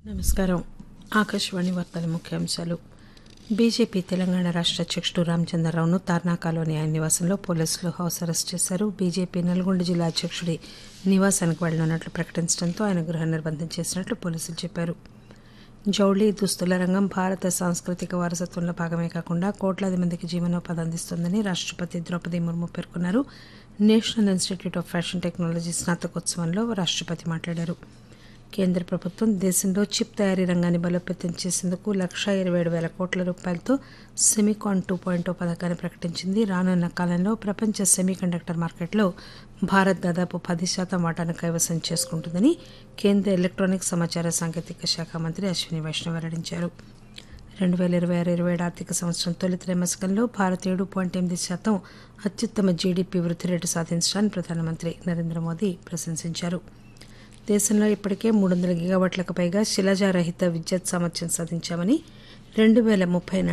నమస్కారం ఆకాశవాణి వార్తల ముఖ్యాంశాలు బీజేపీ తెలంగాణ రాష్ట్ర అధ్యక్షుడు రామచంద్రరావును తార్నాకాలోని ఆయన నివాసంలో పోలీసులు హౌస్ అరెస్ట్ చేశారు బీజేపీ నల్గొండ జిల్లా అధ్యక్షుడి నివాసానికి వెళ్లనున్నట్లు ప్రకటించడంతో ఆయన గృహ నిర్బంధం చేసినట్లు పోలీసులు చెప్పారు జౌళి దుస్తుల రంగం భారత సాంస్కృతిక వారసత్వంలో భాగమే కాకుండా కోట్లాది మందికి జీవనోపాధి అందిస్తోందని రాష్ట్రపతి ద్రౌపది ముర్ము పేర్కొన్నారు national institute of fashion technology స్నాతకోత్సవంలో రాష్ట్రపతి మాట్లాడారు కేంద్ర ప్రభుత్వం దేశంలో చిప్ తయారీ రంగాన్ని బలోపేతం చేసేందుకు లక్షా ఇరవై ఏడు వేల కోట్ల రూపాయలతో సెమికాన్ టూ పాయింట్ పథకాన్ని ప్రకటించింది రానున్న కాలంలో ప్రపంచ సెమీకండక్టర్ మార్కెట్లో భారత్ దాదాపు పది శాతం వాటాను కైవసం చేసుకుంటుందని కేంద్ర ఎలక్ట్రానిక్స్ సమాచార సాంకేతిక శాఖ మంత్రి అశ్విని వైష్ణవ్ వెల్లడించారు రెండు వేల ఇరవై ఆరు ఇరవై ఏడు ఆర్థిక సంవత్సరం తొలి త్రైమాసికంలో భారత్ ఏడు పాయింట్ ఎనిమిది శాతం అత్యుత్తమ జీడీపీ వృద్ధి రేటు సాధించడాన్ని ప్రధానమంత్రి నరేంద్ర మోదీ ప్రశంసించారు దేశంలో ఇప్పటికే మూడు వందల గిగావాట్లకు పైగా శిలాజారహిత విద్యుత్ సామర్థ్యం సాధించామని రెండు వేల ముప్పై